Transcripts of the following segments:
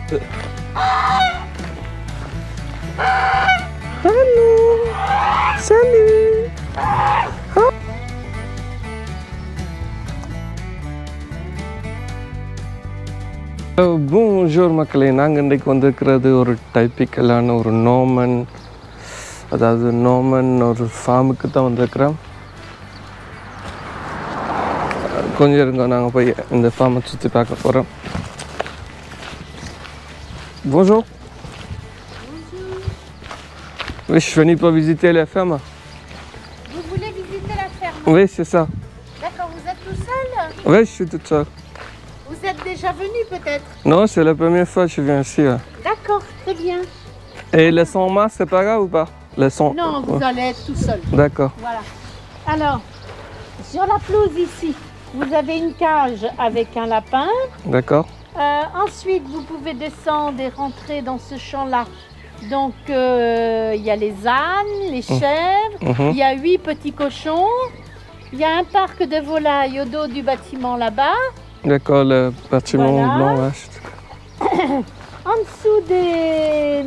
Hello. Salut. பூஜோர் மக்களே நாங்கள் இன்றைக்கு வந்திருக்கிறது ஒரு டைப்பிக்கலான ஒரு நோமன் அதாவது நோமன் ஒரு ஃபார்முக்கு தான் வந்திருக்கிறோம் கொஞ்சம் இருங்க நாங்கள் போய் இந்த ஃபார்மை சுற்றி பார்க்க போகிறோம் Bonjour. Oui, je suis venu pour visiter la ferme. Vous voulez visiter la ferme Oui, c'est ça. D'accord, vous êtes tout seul Oui, je suis toute seule. Vous êtes déjà venu peut-être Non, c'est la première fois que je viens ici. ouais. D'accord, très bien. Et le son masque, c'est pas grave ou pas Le son. Non, vous Ouais. allez être tout seul. D'accord. Voilà. Alors, sur la pelouse ici, vous avez une cage avec un lapin. D'accord. Euh, ensuite, vous pouvez descendre et rentrer dans ce champ-là. Donc, euh, il y a les ânes, les chèvres, Mhm. il y a huit petits cochons. Il y a un parc de volailles au dos du bâtiment là-bas. D'accord, le bâtiment Voilà. blanc, ouais. je- En dessous des...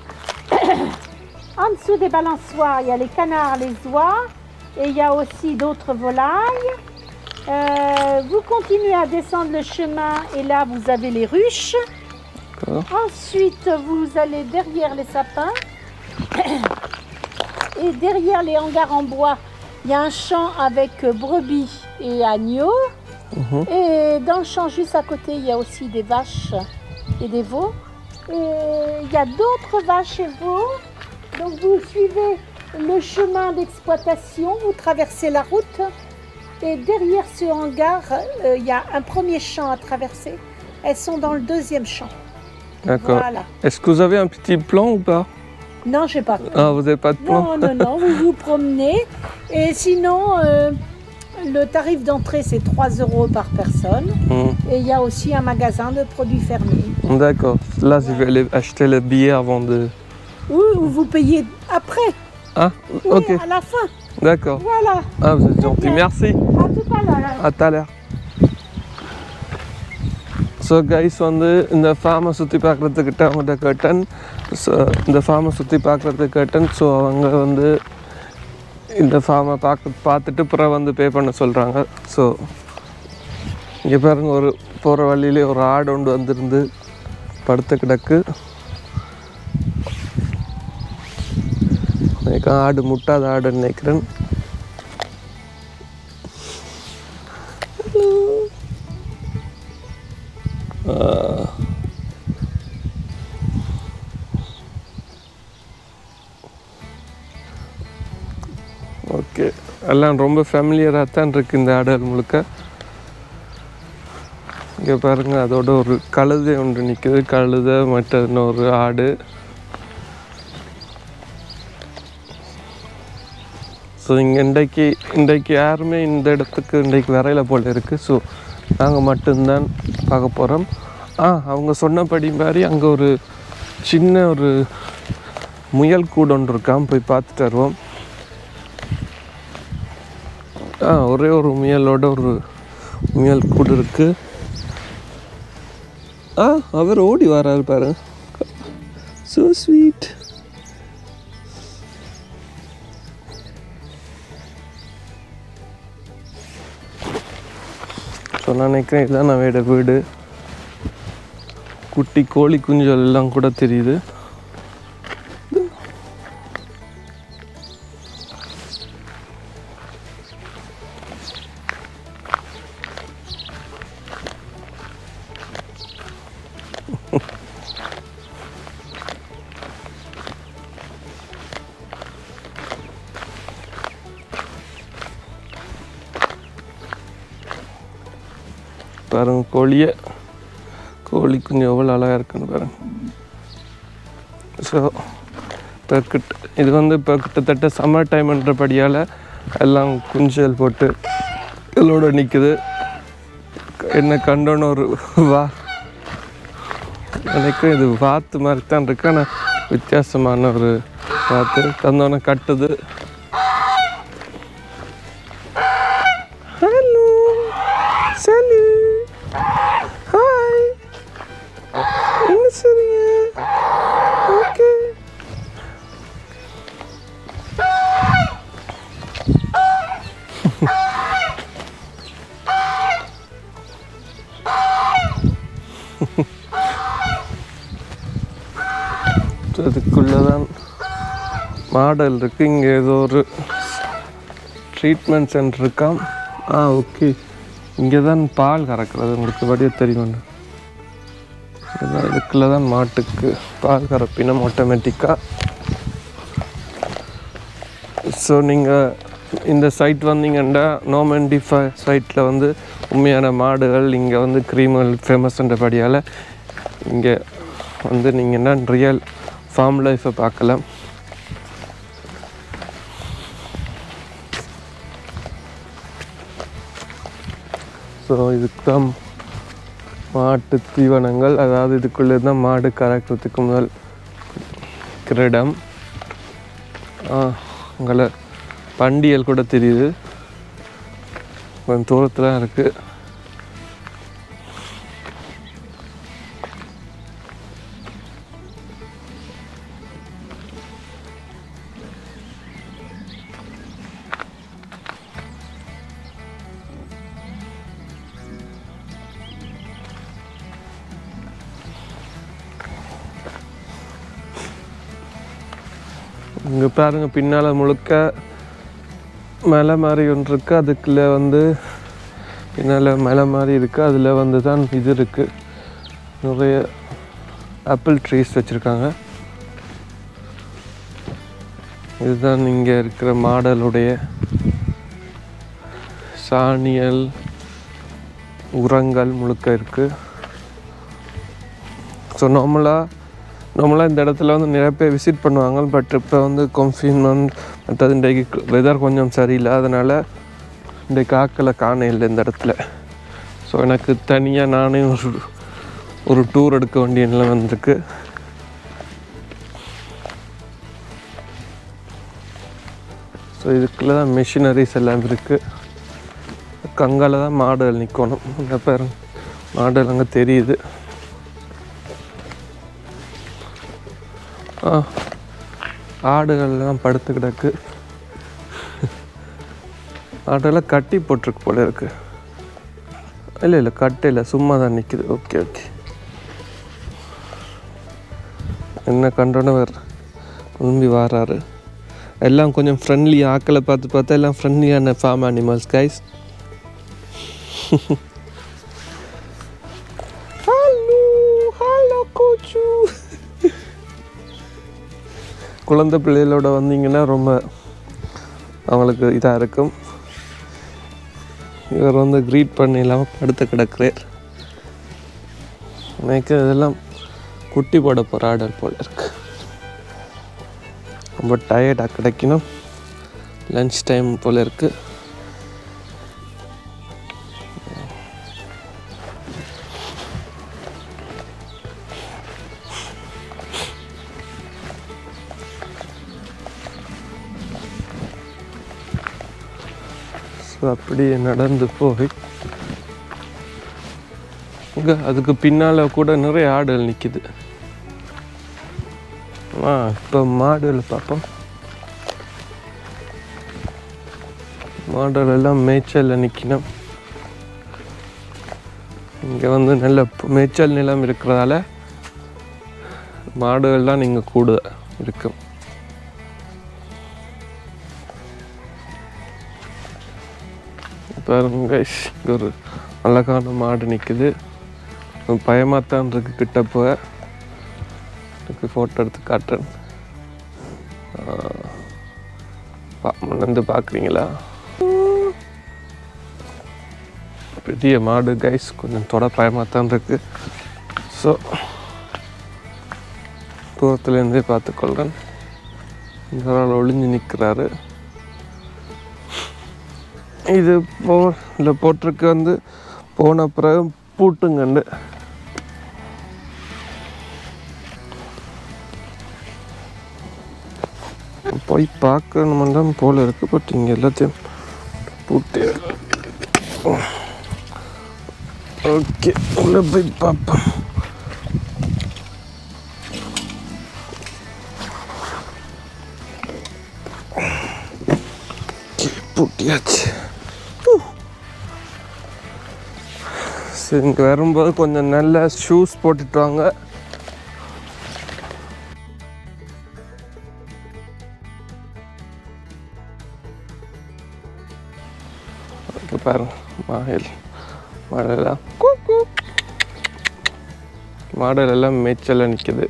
en dessous des balançoires, il y a les canards, les oies et il y a aussi d'autres volailles. Euh, vous continuez à descendre le chemin et là vous avez les ruches. D'accord. Ensuite vous allez derrière les sapins et derrière les hangars en bois, il y a un champ avec euh, brebis et agneaux. Mhm. Et dans le champ juste à côté, il y a aussi des vaches et des veaux. Et il y a d'autres vaches et veaux. Donc vous suivez le chemin d'exploitation, vous traversez la route. Et derrière ce hangar, euh, il y a un premier champ à traverser. Elles sont dans le deuxième champ. D'accord. Voilà. Est-ce que vous avez un petit plan ou pas Non, je sais pas. Ah, vous n'avez pas de plan Non, non, non, vous vous promenez. Et sinon, euh, le tarif d'entrée, c'est 3 euros par personne. Mhm. Et il y a aussi un magasin de produits fermés. D'accord. Là, je vais aller acheter le billet avant de. Oui, ou vous payez après, Ah, oui, ok. à la fin. D'accord. Voilà, Ah, vous êtes gentil. bien. Merci. à tout à l'heure. À tout à l'heure so guys வந்து இந்த ஃபார்மை சுற்றி பார்க்குறதுக்கிட்ட அவங்ககிட்ட கேட்டேன் so இந்த ஃபார்மை சுற்றி பார்க்குறதுக்கு கேட்டேன் ஸோ அவங்க வந்து இந்த ஃபார்மை பார்க்க பார்த்துட்டு பிறகு வந்து பே பண்ண சொல்கிறாங்க ஸோ இங்கே பாருங்க ஒரு போகிற வழியிலே ஒரு ஆடு ஒன்று வந்திருந்து படுத்து கிடக்கு எனக்கு ஆடு முட்டாத ஆடுன்னு நினைக்கிறேன் ஓகே எல்லாம் ரொம்ப ஃபேமிலியராக தான் இருக்குது இந்த ஆடுகள் முழுக்க இங்கே பாருங்க அதோட ஒரு கழுதை ஒன்று நிற்குது கழுதை மற்ற இன்னொரு ஆடு ஸோ இங்கே இன்றைக்கு இன்றைக்கு யாருமே இந்த இடத்துக்கு இன்றைக்கு வரையில போல இருக்குது ஸோ நாங்கள் மட்டும்தான் பார்க்க போகிறோம் ஆ அவங்க சொன்னபடி மாதிரி அங்கே ஒரு சின்ன ஒரு முயல் கூடு ஒன்று இருக்கான் போய் பார்த்துட்டு வருவோம் ஆ ஒரே ஒரு முயலோட ஒரு முயல் கூடு இருக்கு ஆ அவர் ஓடி வராரு பாருங்க ஸோ ஸ்வீட் ஸோ நான் நினைக்கிறேன் இதுதான் நான் வீட வீடு குட்டி கோழி குஞ்சுகள் எல்லாம் கூட தெரியுது பாருங்க கோழியை கோழி குஞ்சு எவ்வளோ அழகாக இருக்குன்னு பாருங்க ஸோ இப்போ கிட்ட இது வந்து இப்போ கிட்டத்தட்ட சம்மர் டைம்ன்றபடியால் எல்லாம் குஞ்சல் போட்டு இதோட நிற்குது என்ன கண்டோன்னு ஒரு வா எனக்கு இது வாத்து மாதிரி தான் இருக்கு ஆனால் வித்தியாசமான ஒரு வாத்து தந்தோன்னே கட்டுது ஹலோ சலு ஹாய் என்ன சரி அதுக்குள்ளே தான் மாடல் இருக்குது இங்கே ஏதோ ஒரு ட்ரீட்மெண்ட் சென்டர் இருக்காம் ஆ ஓகே இங்கே தான் பால் கறக்கிறது உங்களுக்கு வடிய தெரியும் இதுதான் இதுக்குள்ளே தான் மாட்டுக்கு பால் கறப்பினம் ஆட்டோமேட்டிக்காக ஸோ நீங்கள் இந்த சைட் வந்தீங்கன்னா நோமெண்டி சைட்டில் வந்து உண்மையான மாடுகள் இங்கே வந்து க்ரீம்கள் ஃபேமஸ்ன்றபடியால் இங்கே வந்து நீங்கள் என்ன ரியல் ஃபார்ம் லைஃப்பை பார்க்கலாம் ஸோ இதுக்கு தான் மாட்டு தீவனங்கள் அதாவது இதுக்குள்ளே தான் மாடு கறக்கிறதுக்கு முதல் கிரீடம் உங்களை பண்டியல் கூட தெரியுது கொஞ்சம் தூரத்தில் இருக்குது இங்கே பாருங்க பின்னால் முழுக்க மலை மாதிரி ஒன்று இருக்குது அதுக்குள்ளே வந்து பின்னால் மலை மாதிரி இருக்குது அதில் வந்து தான் இது இருக்குது நிறைய ஆப்பிள் ட்ரீஸ் வச்சுருக்காங்க இதுதான் இங்கே இருக்கிற மாடலுடைய சாணியல் உரங்கள் முழுக்க இருக்குது ஸோ நார்மலாக நார்மலாக இந்த இடத்துல வந்து நிறைய பேர் விசிட் பண்ணுவாங்க பட் இப்போ வந்து கன்ஃபியூன்மெண்ட் மற்றது இன்றைக்கு வெதர் கொஞ்சம் சரியில்லை அதனால் இன்றைக்கு ஆக்களை காண இல்லை இந்த இடத்துல ஸோ எனக்கு தனியாக நானே ஒரு ஒரு டூர் எடுக்க வேண்டிய நிலை வந்திருக்கு ஸோ இதுக்குள்ளே தான் மிஷினரிஸ் எல்லாம் இருக்குது கங்கால தான் மாடுகள் நிற்கணும் இந்த பேர் மாடுகள் அங்கே தெரியுது ஆ ஆடுகள்லாம் படுத்து கிடக்கு ஆடெல்லாம் கட்டி போட்டிருக்கு போல இருக்கு இல்லை இல்லை கட்டையில் சும்மா தான் நிற்குது ஓகே ஓகே என்ன கண்டோன்னவர் திரும்பி வாராரு எல்லாம் கொஞ்சம் ஃப்ரெண்ட்லி ஆக்களை பார்த்து பார்த்தா எல்லாம் ஃப்ரெண்ட்லியான farm animals guys hello hello கோச்சு குழந்தை பிள்ளைகளோட வந்தீங்கன்னா ரொம்ப அவங்களுக்கு இதாக இருக்கும் இவர் வந்து க்ரீட் பண்ணி இல்லாமல் படுத்து கிடக்குறார் எனக்கு இதெல்லாம் குட்டி போட போகிற ஆர்டர் போல இருக்கு ரொம்ப டயர்டாக கிடைக்கணும் லன்ச் டைம் போல் இருக்கு ஸோ அப்படியே நடந்து போய் இங்கே அதுக்கு பின்னால் கூட நிறைய ஆடுகள் நிற்கிது ஆ இப்போ மாடுகள் பார்ப்போம் மாடுகள் எல்லாம் மேய்ச்சலில் நிற்கணும் இங்கே வந்து நல்ல பு- மேய்ச்சல் நிலம் இருக்கிறதால மாடுகள்லாம் இங்கே கூட இருக்கும் பாருங்க guys, இங்க ஒரு அழகான மாடு நிற்குது பயமாக தான் இருக்கு கிட்ட போக இதுக்கு ஃபோட்டோ எடுத்து காட்டுறேன் வந்து பார்க்குறீங்களா பெரிய மாடு கைஸ் கொஞ்சம் தொட பயமாக தான் இருக்கு ஸோ தூரத்துலேருந்தே பார்த்துக்கொள்கிறேன் இந்த ஆள் ஒளிஞ்சு நிற்கிறாரு இது போ இல்லை போட்டிருக்கு வந்து போன பிறகு பூட்டுங்கண்டு போய் பார்க்கணுமெல்லாம் போல இருக்கு பட் இங்கே எல்லாத்தையும் பூட்டி ஓகே உள்ள போய் பார்ப்போம் பூட்டியாச்சு சரி இங்கே வரும்போது கொஞ்சம் நல்ல ஷூஸ் போட்டுட்டு வாங்க பாருங்க மாடல் மாடலாம் மாடல் எல்லாம் மேய்ச்சலில் நிற்குது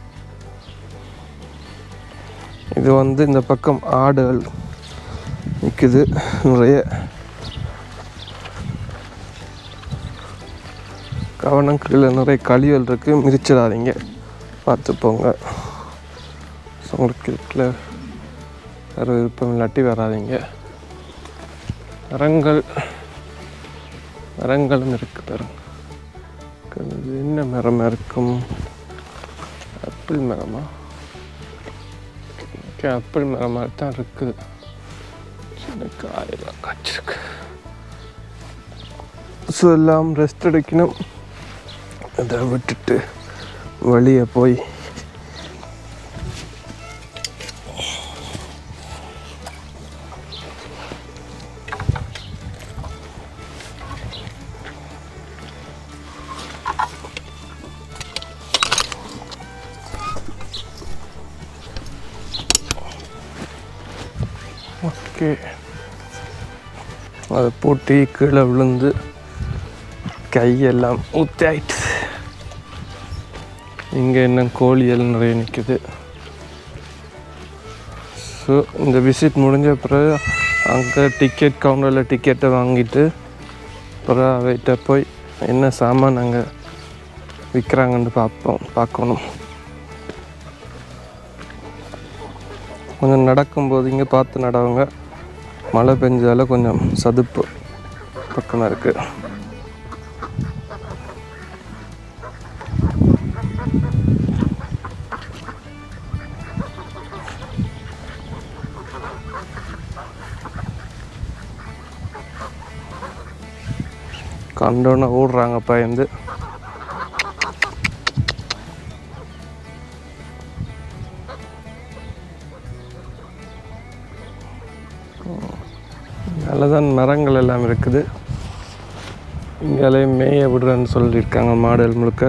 இது வந்து இந்த பக்கம் ஆடுகள் நிற்குது நிறைய கவனம் கீழே நிறைய கழிவுகள் இருக்குது மிதிச்சிடாதீங்க பார்த்து போங்க ஸோ உங்களுக்கு இதுக்குள்ள வேறு விருப்பம் இல்லாட்டி வராதீங்க மரங்கள் மரங்களும் இருக்கு பாருங்க இது என்ன மரம் இருக்கும் ஆப்பிள் மரமா ஓகே ஆப்பிள் மரமாக தான் இருக்குது சின்ன காயெல்லாம் காய்ச்சிருக்கு ஸோ எல்லாம் ரெஸ்ட் எடுக்கணும் அதை விட்டுட்டு வெளியே போய் ஓகே அதை போட்டு கீழே விழுந்து கையெல்லாம் ஊத்தாயிட்டு இங்கே என்ன கோழிகள் நிறைய நிற்குது ஸோ இந்த விசிட் முடிஞ்ச பிறகு அங்கே டிக்கெட் கவுண்டரில் டிக்கெட்டை வாங்கிட்டு அப்புறம் அவைகிட்ட போய் என்ன சாமான் அங்கே விற்கிறாங்கன்னு பார்ப்போம் பார்க்கணும் கொஞ்சம் நடக்கும்போது இங்கே பார்த்து நடவுங்க மழை பெஞ்சால கொஞ்சம் சதுப்பு பக்கமாக இருக்குது கண்டோன்னு ஓடுறாங்க பயந்து நல்லதான் மரங்கள் எல்லாம் இருக்குது இங்காலே மேய விடுறேன்னு சொல்லியிருக்காங்க மாடல் முழுக்க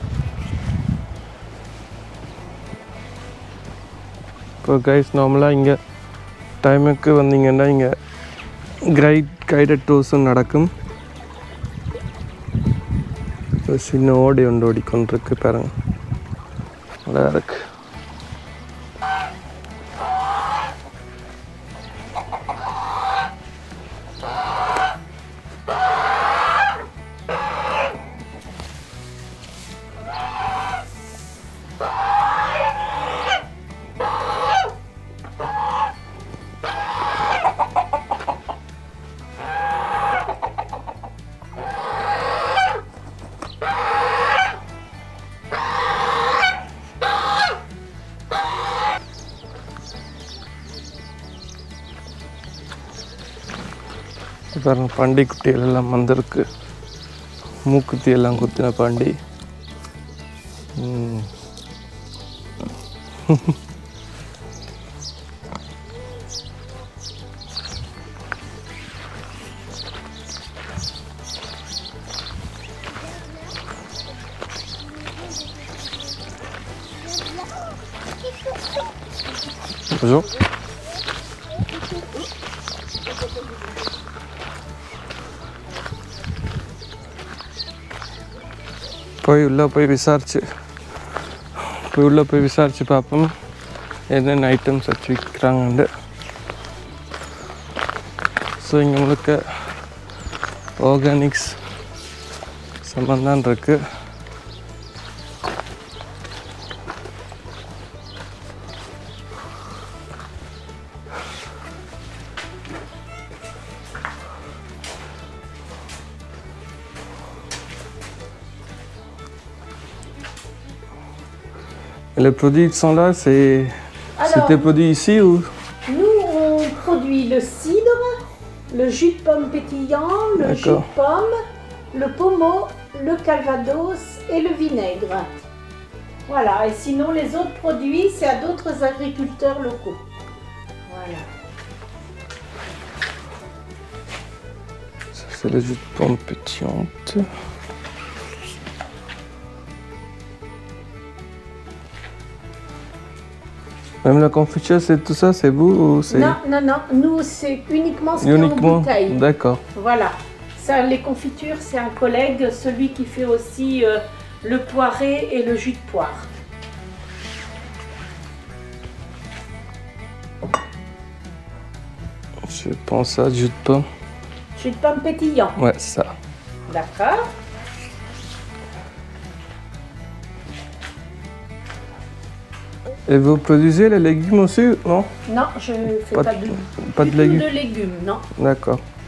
இப்போ கைஸ் நார்மலாக இங்கே டைமுக்கு வந்தீங்கன்னா இங்கே கைட் கைடட் டூர்ஸும் நடக்கும் ஒரு சின்ன ஓடி ஒன்று ஓடிக்கொண்டிருக்கு பாருங்க நல்லா இருக்கு இது பாருங்க பண்டி குட்டிகள் எல்லாம் வந்திருக்கு மூக்குத்தி எல்லாம் குத்தின பாண்டி ம். Bonjour. போய் உள்ளே போய் விசாரிச்சு போய் உள்ளே போய் விசாரிச்சு பார்ப்போம் என்னென்ன ஐட்டம்ஸ் வச்சு விற்கிறாங்கண்டு ஸோ இங்கே முழுக்க ஆர்கானிக்ஸ் சம்பந்தான் இருக்கு Et les produits qui sont là, c'est. Alors- C'était produit ici ou Nous, on produit le cidre, le jus de pomme pétillant, le jus de D'accord. pomme, le pommeau, le calvados et le vinaigre. Voilà, et sinon les autres produits, c'est à d'autres agriculteurs locaux. Voilà. Ça, c'est le jus de pomme pétillante. Même la confiture, c'est tout ça, c'est vous ou c'est Non, non, non. Nous, c'est uniquement ce qui est en uniquement bouteille. D'accord. Voilà. Ça, les confitures, c'est un collègue, celui qui fait aussi euh, le poiré et le jus de poire. Je pense à jus de pomme. Jus de pomme pétillant. Ouais, ça. D'accord. Et vous produisez les légumes aussi Non Non, je fais Pas pas, de- de, pas du de tout légumes. de légumes, non. D'accord.